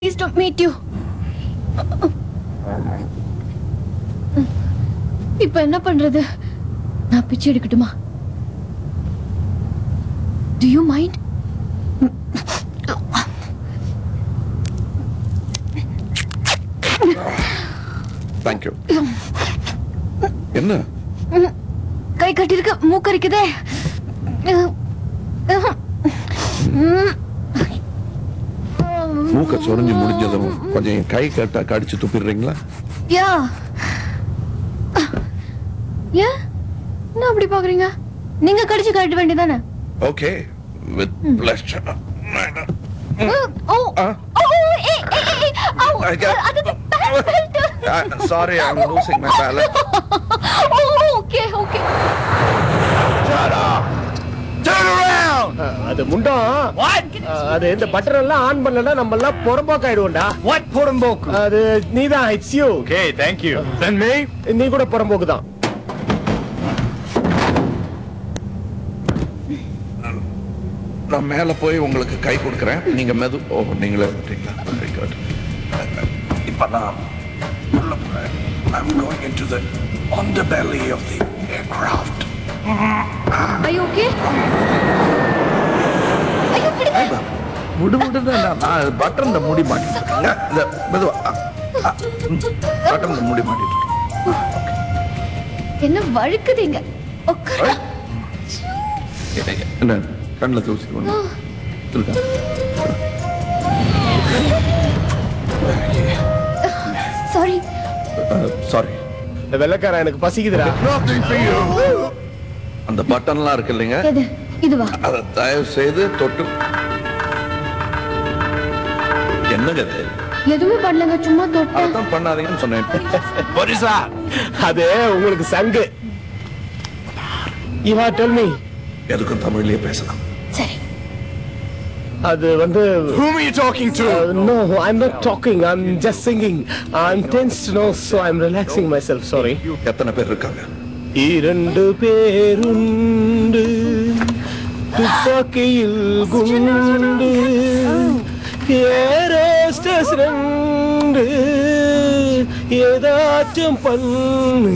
Please don't meet you. இப்ப என்ன பண்றது நான் பிச்சை எடுக்கட்டுமா டு யூ மைண்ட் தேங்க்யூ என்ன கை கட்டிருக்கு மூக்கரிக்குதே மூக்க சொரிஞ்சு முடிஞ்சதும் கொஞ்சம் என் கை கட்ட கடிச்சு துப்பிடுறீங்களா யா ஏன் என்ன அப்படி பாக்குறீங்க நீங்க கடிச்சு காட்ட வேண்டியதானே okay with pleasure oh ah. ஓ ஏ ஏ ஓ I got- அது sorry I am losing my balance okay okay Turn around! அது முண்டம் அஹ், அது இந்த பட்டன் எல்லாம் ஆன் பண்ணலன்னா நம்ம எல்லாம் புறம்போக்கு ஆயிடுவோம்டா What Porumboku? அது நீதான் it's you Okay, thank you. Then me? நீ கூட புறம்போக்கு தான் நான் மேல போய் உங்களுக்கு கை கொடுக்குறேன் நீங்க மெது ஓ நீங்களே விட்டீங்களா வெரி குட் இப்போ நான் உள்ள போறேன் I'm going into the underbelly of the aircraft. I okay ஐயோ விடுங்க விடு விடுங்க நான் நான் பட்டன் முடி மாட்டிட்டு இருக்கேங்க இந்த மெதுவா பட்டன் முடி மாட்டிட்டு இருக்கேன் என்ன வழுக்குதீங்க உட்காரு என்ன- என்ன கண்ணில் தூசி ஒன்று இருக்கா சாரி சாரி இந்த வெள்ளக்காரன் எனக்கு பசிக்குதுடா அந்த பட்டன்லாம் இருக்கு இல்லைங்க எது இதுவா அதை தயவு செய்து தொட்டு என்னங்க இது எதுவுமே பண்ணலங்க சும்மா தொட்டேன் அதான் பண்ணாதீங்கன்னு சொன்னேன் What is that? அது உங்களுக்கு சங்கு யூ ஹார் டெல் மீ எதுக்கும் தமிழ்லயே பேசலாம் சரி அது வந்து Whom are you talking to? No I am not talking I am just singing I am tense no so I am relaxing myself sorry எத்தனை பேர் இருக்காங்க இரண்டு பேருண்டு துப்பாக்கியில் குண்டு ஏரோஸ்டஸ் ரெண்டு ஏதாச்சும் பண்ணு